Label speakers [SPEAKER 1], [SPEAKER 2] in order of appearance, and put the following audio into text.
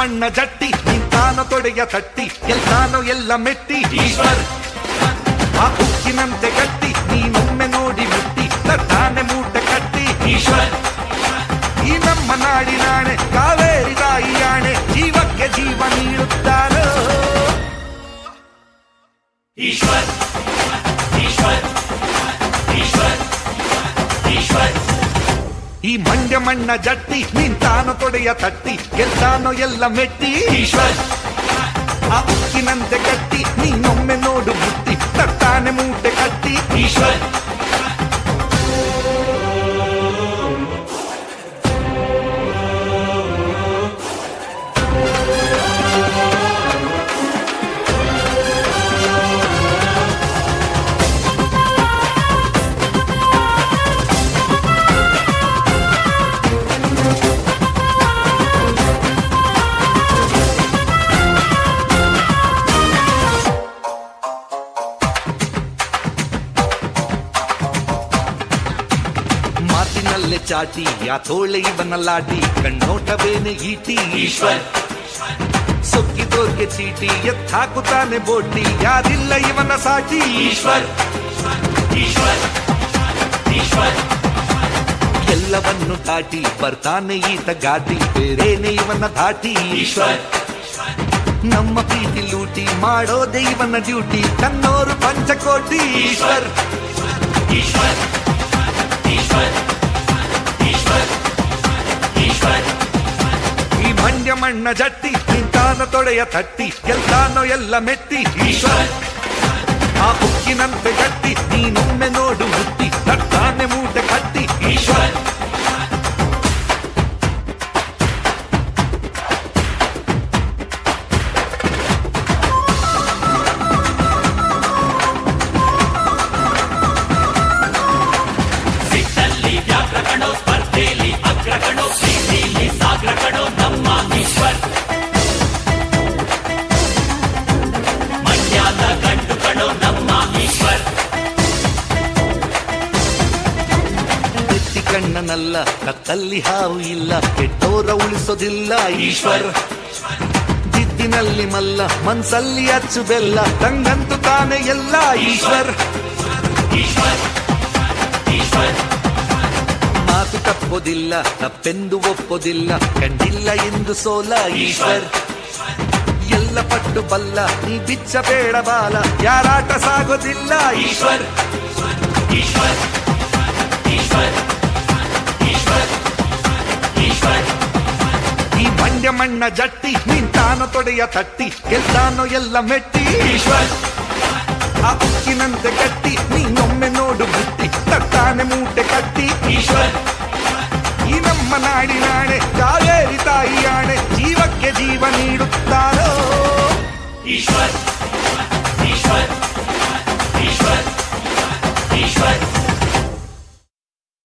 [SPEAKER 1] ಮಣ್ಣ ಜಟ್ಟಿ ನಿಂತಾನು ತೊಡೆಯ ತಟ್ಟಿ ಎಲ್ಲಾನು ಎಲ್ಲ ಮೆಟ್ಟಿ ಈಶ್ವರ್ ಆ ಉಕ್ಕಿನಂತೆ ಗಟ್ಟಿ ನೀನೊಮ್ಮೆ ನೋಡಿ ಮುಟ್ಟಿ ತಟ್ಟಾನೆ ಮೂಟೆ ಕಟ್ಟಿ ಈಶ್ವರ್ ಈ ನಮ್ಮ ನಾಡಿನಾಣೆ ಕಾವೇರಿ ತಾಯಿ ಆಣೆ ಜೀವಕ್ಕೆ ಜೀವ ನೀಡುತ್ತಾರೋ
[SPEAKER 2] ಈಶ್ವರ್ ಈಶ್ವರ್ ಈಶ್ವರ್ ಈಶ್ವರ್
[SPEAKER 1] ಈ ಮಂಡ್ಯ ಮಣ್ಣ ಜಟ್ಟಿ ನಿಂತಾನು ತೊಡೆಯ ತಟ್ಟಿ ಗೆದ್ದಾನೋ ಎಲ್ಲ ಮೆಟ್ಟಿ
[SPEAKER 2] ಈಶ್ವರ್
[SPEAKER 1] ಆ ಉಕ್ಕಿನಂತೆ ಗಟ್ಟಿ ನೀನೊಮ್ಮೆ ನೋಡು ಬುಟ್ಟಿ ತಟ್ಟಾನೆ ಮೂಟೆ ಕಟ್ಟಿ
[SPEAKER 2] ಈಶ್ವರ್
[SPEAKER 1] ಮಾತಿನಲ್ಲೇ ಚಾಟಿ ಯಾ ತೋಳೆ ಇವನ ಲಾಟಿ ಕಣ್ಣೋಟವೇನೆ ಈಟಿ
[SPEAKER 2] ಈಶ್ವರ್
[SPEAKER 1] ಸೊಕ್ಕಿದೋರ್ಗೆ ಚೀಟಿ ಎತ್ತಾಕುತ್ತಾನೆ ಬೋಟಿ ಯಾರಿಲ್ಲ ಇವನ ಸಾಟಿ
[SPEAKER 2] ಈಶ್ವರ್ ಈಶ್ವರ್ ಈಶ್ವರ್
[SPEAKER 1] ಎಲ್ಲವನ್ನು ದಾಟಿ ಬರ್ತಾನೆ ಈತ ಗಾಟಿ ಬೇರೇನೆ ಇವನ ಧಾಟಿ
[SPEAKER 2] ಈಶ್ವರ್
[SPEAKER 1] ನಮ್ಮ ಪ್ರೀತಿ ಲೂಟಿ ಮಾಡೋದೇ ಇವನ ಡ್ಯೂಟಿ ತನ್ನೋರು ಪಂಚಕೋಟಿ ಈಶ್ವರ್
[SPEAKER 2] ಈಶ್ವರ್ ಈಶ್ವರ್ ಈಶ್ವರ್ ಈಶ್ವರ್
[SPEAKER 1] ಈ ಮಂಡ್ಯ ಮಣ್ಣ ಜಟ್ಟಿ ನಿಂತಾನ ತೊಡೆಯ ತಟ್ಟಿ ಎಲ್ಲಾನೋ ಎಲ್ಲ ಮೆಟ್ಟಿ
[SPEAKER 2] ಈಶ್ವರ್
[SPEAKER 1] ಆ ಉಕ್ಕಿನಂತೆ ಗಟ್ಟಿ ನೀನೊಮ್ಮೆ ನೋಡು ಮುಟ್ಟಿ ತಟ್ಟಾನೆ ಮೂಟೆ ಕಟ್ಟಿ
[SPEAKER 2] ಈಶ್ವರ್ ಸಿಟ್ಟಲ್ಲಿ ವ್ಯಾಘ್ರ ಕಣೋ ಸ್ಪರ್ಧೆಯಲ್ಲಿ ಅಗ್ರ ಕಣೋ ಪ್ರೀತಿಯಲ್ಲಿ ಸಾಗ್ರ ಕಣೋ ನಮ್ಮ ಈಶ್ವರ್ ಮಂಡ್ಯದ ಗಂಡು ಕಣೋ ನಮ್ಮ ಈಶ್ವರ್
[SPEAKER 1] ಎತ್ತಿ ಕಣ್ಣನಲ್ಲ ಕತ್ತಲ್ಲಿ ಹಾವು ಇಲ್ಲ ಕೆಟ್ಟೋರ ಉಳಿಸೋದಿಲ್ಲ ಈಶ್ವರ್ ಜಿದ್ದಿನಲ್ಲಿ ಮಲ್ಲ ಮನ್ಸಲ್ಲಿ ಅಚ್ಚು ಬೆಲ್ಲ ತಂಗಂತು ತಾನೆ ಎಲ್ಲ ಈಶ್ವರ್
[SPEAKER 2] ಈಶ್ವರ್ ಈಶ್ವರ್
[SPEAKER 1] ಮಾತು ತಪ್ಪೋದಿಲ್ಲ ತಪ್ಪೆಂದು ಒಪ್ಪೋದಿಲ್ಲ ಕಂಡಿಲ್ಲ ಎಂದು ಸೋಲ ಈಶ್ವರ್ ಎಲ್ಲ ಪಟ್ಟು ಬಲ್ಲ ನೀ ಬಿಚ್ಚಬೇಡ ಬಾಲ ಯಾರಾಟ ಸಾಗೋದಿಲ್ಲ ಈಶ್ವರ್
[SPEAKER 2] ಈಶ್ವರ್ ಈಶ್ವರ್ ಈಶ್ವರ್ ಈಶ್ವರ್
[SPEAKER 1] ಈ ಮಂಡ್ಯ ಮಣ್ಣ ಜಟ್ಟಿ ನಿಂತಾನೋ ತೊಡೆಯ ತಟ್ಟಿ ಗೆದ್ದಾನೋ ಎಲ್ಲ ಮೆಟ್ಟಿ
[SPEAKER 2] ಈಶ್ವರ್
[SPEAKER 1] ಆ ಉಕ್ಕಿನಂತೆ ಗಟ್ಟಿ